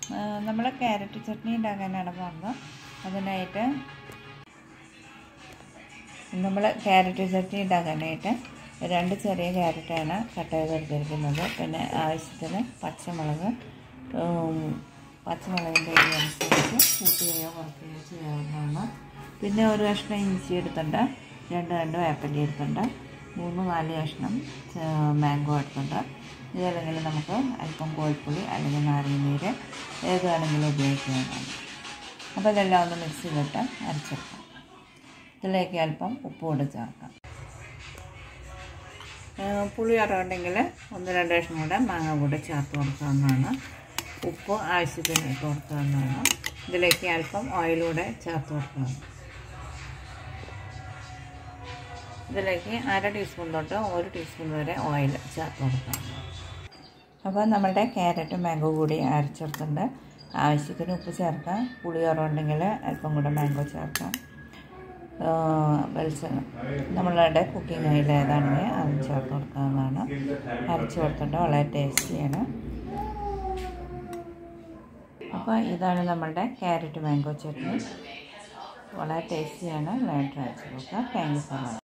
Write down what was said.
നമ്മൾ ക്യാരറ്റ് ചട്നി ഉണ്ടാക്കാനാണ് പോകുന്നത് അതിനായിട്ട് നമ്മൾ ക്യാരറ്റ് ചട്നി ഉണ്ടാക്കാനായിട്ട് രണ്ട് ചെറിയ ക്യാരറ്റാണ് കട്ട് ചെയ്തെടുത്തിരിക്കുന്നത് പിന്നെ ആവശ്യത്തിന് പച്ചമുളക് പച്ചമുളകിൻ്റെ അനുസരിച്ച് കൂട്ടുകയോ കുറയ്ക്കുകയോ ചെയ്യാവുന്നതാണ് പിന്നെ ഒരു കഷ്ണം ഇഞ്ചി എടുത്തുണ്ട് രണ്ട് രണ്ട് വേപ്പല്ലി എടുത്തുണ്ട് മൂന്ന് നാല് കഷ്ണം മാംഗോ എടുത്തുണ്ട് ഇതല്ലെങ്കിൽ നമുക്ക് അല്പം കോഴിപ്പുളി അല്ലെങ്കിൽ നാരങ്ങനീര് ഏത് വേണമെങ്കിലും ഉപയോഗിക്കാവുന്നതാണ് അപ്പോൾ ഇതെല്ലാം ഒന്ന് മിക്സിയിലിട്ട് അരച്ചെടുക്കാം ഇതിലേക്ക് അല്പം ഉപ്പ് കൂടെ ചേർക്കാം പുളി ഉണ്ടെങ്കിൽ ഒന്ന് രണ്ട് കഷ്ണം കൂടെ മാങ്ങ കൂടെ ചേർത്ത് കൊടുക്കാവുന്നതാണ് ഉപ്പ് ആവശ്യത്തിന് ഇട്ട് കൊടുക്കാവുന്നതാണ് ഇതിലേക്ക് അല്പം ഓയിലൂടെ ചേർത്ത് കൊടുക്കാം ഇതിലേക്ക് അര ടീസ്പൂൺ തൊട്ട് ഒരു ടീസ്പൂൺ വരെ ഓയിൽ ചേർത്ത് കൊടുക്കാം അപ്പോൾ നമ്മുടെ ക്യാരറ്റും മാംഗോ കൂടി അരച്ചെടുത്തിട്ടുണ്ട് ആവശ്യത്തിന് ഉപ്പ് ചേർക്കാം പുളി ഉണ്ടെങ്കിൽ അല്പം കൂടെ മാംഗോ ചേർക്കാം വെളിച്ചെണ്ണ നമ്മളുടെ കുക്കിംഗ് ഓയിൽ ഏതാണെങ്കിൽ അത് ചേർത്ത് കൊടുക്കാവുന്നതാണ് അരച്ച് കൊടുത്തിട്ട് വളരെ ടേസ്റ്റിയാണ് അപ്പോൾ ഇതാണ് നമ്മളുടെ ക്യാരറ്റ് മാംഗോ ചട്നി വളരെ ടേസ്റ്റിയാണ് എല്ലാവരും ട്രൈ ചെയ്ത് നോക്കുക താങ്ക് യു ഫോർ വാച്ചിങ്